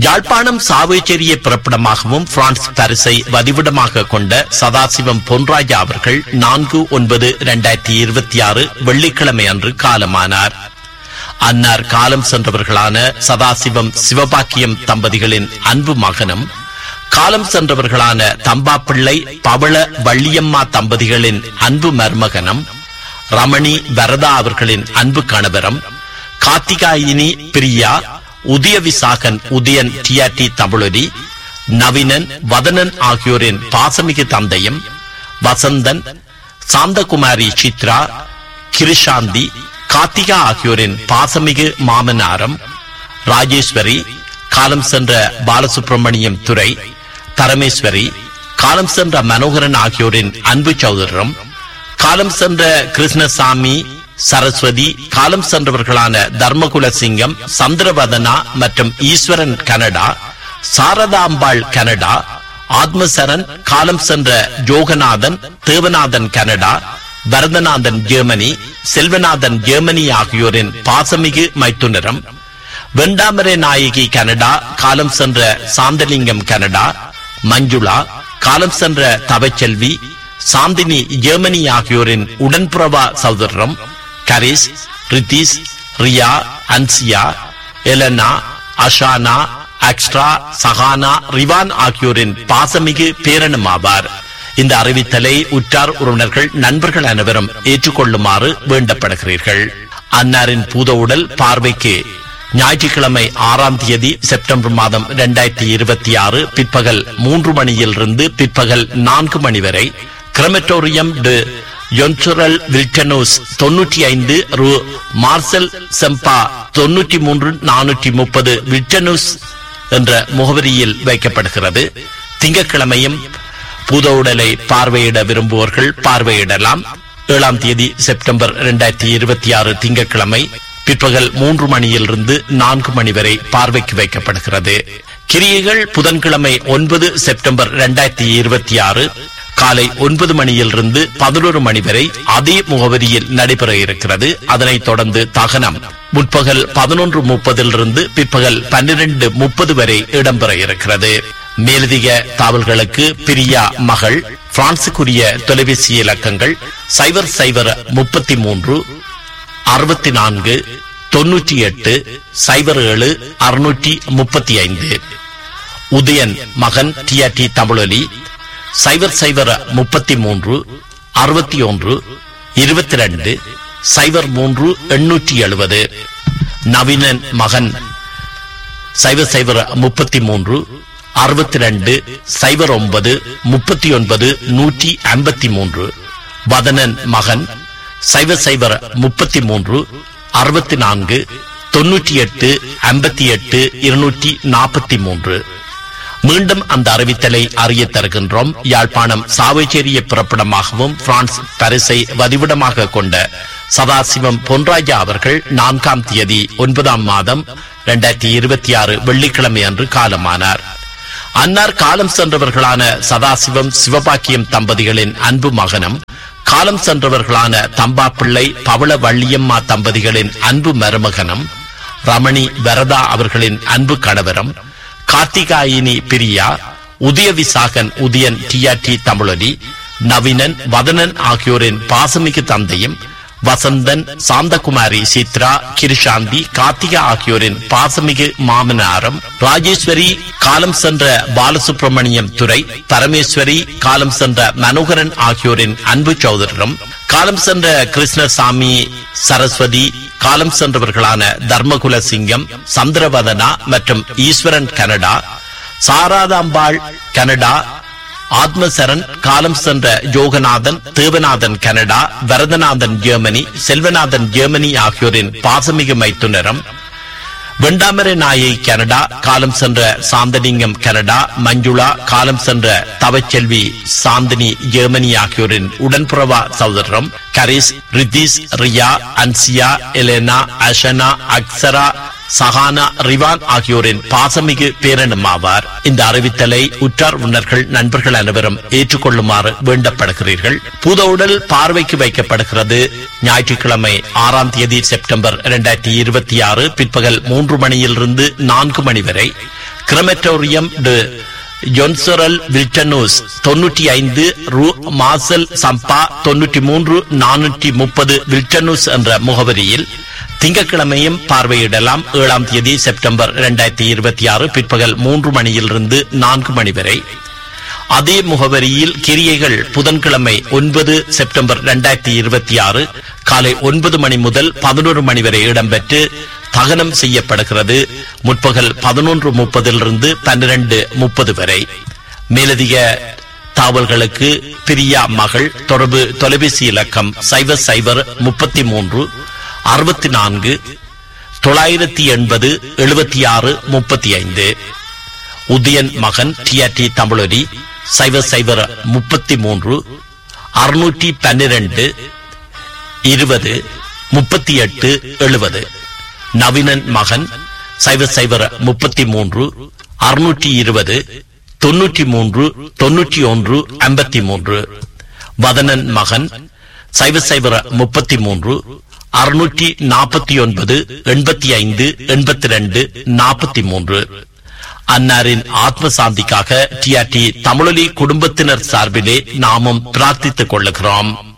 Yazhpanam சாவேச்சேரிய பிறப்பிடமாகவும் France பரிசை வதிவிடமாக கொண்ட சதாசிவம் பொன்ராஜா அவர்கள் நான்கு ஒன்பது இரண்டாயிரத்தி இருபத்தி ஆறு வெள்ளிக்கிழமை அன்று காலமானார் அன்னார் காலம் சென்றவர்களான சதாசிவம் சிவபாக்கியம் தம்பதிகளின் அன்பு மகனும் காலம் சென்றவர்களான தம்பாப்பிள்ளை பவள வள்ளியம்மா தம்பதிகளின் அன்பு மருமகனும் ரமணி வரதா அவர்களின் அன்பு கணவரும் கார்த்திகாயினி பிரியா உதய விசாகன் உதயன் டிஆர்டி தமிழொலி நவீனன் வதனன் ஆகியோரின் பாசமிகு தந்தையும் வசந்தன் சாந்தகுமாரி சித்ரா கிருஷாந்தி கார்த்திகா ஆகியோரின் பாசமிகு மாமனாரம் ராஜேஸ்வரி காலம் சென்ற பாலசுப்ரமணியம் துரை பரமேஸ்வரி காலம் சென்ற மனோகரன் ஆகியோரின் அன்பு சௌதரம் காலம் சென்ற கிருஷ்ணசாமி சரஸ்வதி காலம் சென்றவர்களான தர்மகுல சிங்கம் சந்திரவதனா மற்றும் ஈஸ்வரன் கனடா சாரதாம்பாள் கனடா ஆத்மசரன் காலம் சென்ற Joganathan Devanathan Canada Bharathanathan Germany Selvanathan Germany ஆகியோரின் பாசமிகு மைத்துனரம் வெண்டாமரை நாயகி கனடா காலம் சென்ற சாந்தலிங்கம் கனடா மஞ்சுளா காலம் சென்ற தவச்செல்வி சாந்தினி ஜெர்மனி ஆகியோரின் உடன்புறவா சகோதரம் கரிஸ் ரித்திஸ் ரியா அன்சியா எலனா அஷானா அக்ஸ்ட்ரா சஹானா ரிவான் ஆகியோரின் பாசமிகு பேரனும் ஆவார் இந்த அறிவித்தலை உற்றார் உறவினர்கள் நண்பர்கள் அனைவரும் ஏற்றுக்கொள்ளுமாறு வேண்டப்படுகிறீர்கள் அன்னாரின் பூத உடல் பார்வைக்கு ஞாயிற்றுக்கிழமை ஆறாம் தேதி செப்டம்பர் மாதம் இரண்டாயிரத்தி இருபத்தி ஆறு பிற்பகல் மூன்று மணியிலிருந்து பிற்பகல் நான்கு மணி வரை கிரமட்டோரியம் டு யொன்சுரல் வில்டனோஸ் தொன்னூற்றி ஐந்து ரூ மார்சல் செம்பா தொன்னூற்றி மூன்று நானூற்றி முப்பது வில்டனோஸ் என்ற முகவரியில் வைக்கப்படுகிறது திங்கட்கிழமையும் பூத உடலை பார்வையிட விரும்புவோர்கள் பார்வையிடலாம் ஏழாம் தேதி செப்டம்பர் இரண்டாயிரத்தி இருபத்தி ஆறு திங்கட்கிழமை பிற்பகல் மூன்று மணியிலிருந்து நான்கு மணி வரை பார்வைக்கு வைக்கப்படுகிறது கிரியைகள் புதன்கிழமை ஒன்பது செப்டம்பர் இரண்டாயிரத்தி இருபத்தி ஆறு காலை ஒன்பது மணியிலிருந்து பதினோரு மணி வரை அதே முகவரியில் நடைபெற இருக்கிறது அதனைத் தொடர்ந்து தகனம் முற்பகல் பதினொன்று முப்பதிலிருந்து பிற்பகல் பன்னிரண்டு முப்பது வரை இடம்பெற இருக்கிறது மேலதிக தாவல்களுக்கு பிரியா மகள் பிரான்சுக்குரிய தொலைபேசி இலக்கங்கள் சைபர் சைபர் முப்பத்தி மூன்று அறுபத்தி நான்கு தொன்னூற்றி எட்டு சைபர் ஏழு அறுநூற்றி முப்பத்தி ஐந்து உதயன் மகன் டிஆர்டி தமிழொலி சைபர் சைபர் முப்பத்தி மூன்று அறுபத்தி ஒன்று இருபத்தி ரெண்டு சைபர் மூன்று எண்ணூற்றி எழுபது நவீனன் மகன் சைபர் சைபர் முப்பத்தி மூன்று அறுபத்தி ரெண்டு சைபர் ஒன்பது முப்பத்தி ஒன்பது நூற்றி ஐம்பத்தி மூன்று வதனன் மகன் சைபர் சைபர் முப்பத்தி மூன்று அறுபத்தி நான்கு தொன்னூற்றி எட்டு ஐம்பத்தி எட்டு இருநூற்றி நாற்பத்தி மூன்று மீண்டும் அந்த அறிவித்தலை அறிய தருகின்றோம் யாழ்ப்பாணம் சாவைச்சேரிய பிறப்பிடமாகவும் பிரான்ஸ் பரிசை வதிவிடமாக கொண்ட சதாசிவம் பொன்ராஜா அவர்கள் நான்காம் தேதி ஒன்பதாம் மாதம் இரண்டாயிரத்தி இருபத்தி ஆறு வெள்ளிக்கிழமை அன்று காலமானார் அன்னார் காலம் சென்றவர்களான சதாசிவம் சிவபாக்கியம் தம்பதிகளின் அன்பு மகனும் காலம் சென்றவர்களான தம்பாப்பிள்ளை பவள வள்ளியம்மா தம்பதிகளின் அன்பு மருமகனும் ரமணி வரதா அவர்களின் அன்பு கணவரும் கார்த்திகாயினி பிரியா உதய விசாகன் உதயன் டிஆர்டி தமிழொலி நவீனன் வதனன் ஆகியோரின் பாசமிகு தந்தையும் வசந்தன் சாந்தகுமாரி சித்ரா கிருஷாந்தி கார்த்திகா ஆகியோரின் பாசமிகு மாமனாரும் ராஜேஸ்வரி காலம் சென்ற பாலசுப்ரமணியம் துரை பரமேஸ்வரி காலம் சென்ற மனோகரன் ஆகியோரின் அன்பு சௌதரரும் காலம் சென்ற கிருஷ்ணசாமி சரஸ்வதி காலம் சென்றவர்களான தர்மகுல சிங்கம் சந்திரவதனா மற்றும் ஈஸ்வரன் கனடா சாராதாம்பாள் கனடா ஆத்மசரன் காலம் சென்ற Yoganathan Devanathan Canada Varathanathan Germany Selvanathan Germany ஆகியோரின் பாசமிகு மைத்துனரம் வெண்டாமரை நாயை கனடா காலம் சென்ற சாந்தலிங்கம் கனடா மஞ்சுளா காலம் சென்ற தவச்செல்வி சாந்தினி ஜெர்மனி ஆகியோரின் உடன்புறவா சகோதரம் கரிஸ் ரித்திஸ் ரியா அன்சியா எலேனா அஷனா அக்சரா சஹானா ரிவான் ஆகியோரின் பாசமிகு பேரனும் ஆவார் இந்த அறிவித்தலை உற்றார் உணர்கள் நண்பர்கள் அனைவரும் ஏற்றுக்கொள்ளுமாறு வேண்டப்படுகிறீர்கள் பூதவுடல் பார்வைக்கு வைக்கப்படுகிறது ஞாயிற்றுக்கிழமை ஆறாம் தேதி செப்டம்பர் இரண்டாயிரத்தி இருபத்தி ஆறு பிற்பகல் மூன்று மணியிலிருந்து நான்கு மணி வரை கிரமெட்டோரியம் டு ஜொன்சரல் வில்டனூஸ் தொன்னூற்றி ஐந்து ரூ மாசல் சம்பா தொன்னூற்றி மூன்று நானூற்றி முப்பது வில்டனூஸ் என்ற முகவரியில் திங்கட்கிழமையும் பார்வையிடலாம் ஏழாம் தேதி செப்டம்பர் இரண்டாயிரத்தி இருபத்தி ஆறு பிற்பகல் மூன்று மணியிலிருந்து நான்கு மணி வரை அதே முகவரியில் கிரியைகள் புதன்கிழமை ஒன்பது செப்டம்பர் இரண்டாயிரத்தி இருபத்தி ஆறு காலை ஒன்பது மணி முதல் பதினோரு மணி வரை இடம்பெற்று தகனம் செய்யப்படுகிறது முற்பகல் பதினொன்று முப்பதிலிருந்து பன்னிரண்டு முப்பது வரை மேலதிக தாவல்களுக்கு பிரியா மகள் தொடர்பு தொலைபேசி இலக்கம் சைபர் சைபர் முப்பத்தி மூன்று அறுபத்தி நான்கு தொள்ளாயிரத்தி எண்பது எழுபத்தி ஆறு முப்பத்தி ஐந்து உதயன் மகன் டிஆர்டி தமிழொலி சைபர் சைபர் முப்பத்தி மூன்று அறுநூற்றி பன்னிரண்டு இருபது முப்பத்தி எட்டு எழுபது நவீனன் மகன் சைபர் சைபர் முப்பத்தி மூன்று அறுநூற்றி இருபது தொன்னூற்றி மூன்று தொன்னூற்றி ஒன்று ஐம்பத்தி மூன்று வதனன் மகன் சைபர் சைபர் முப்பத்தி மூன்று அறுநூற்றி நாற்பத்தி ஒன்பது எண்பத்தி ஐந்து எண்பத்தி ரெண்டு நாற்பத்தி மூன்று அன்னாரின் ஆத்ம சாந்திக்காக டிஆர்டி தமிழொலி குடும்பத்தினர் சார்பிலே நாமும் பிரார்த்தித்துக் கொள்ளுகிறோம்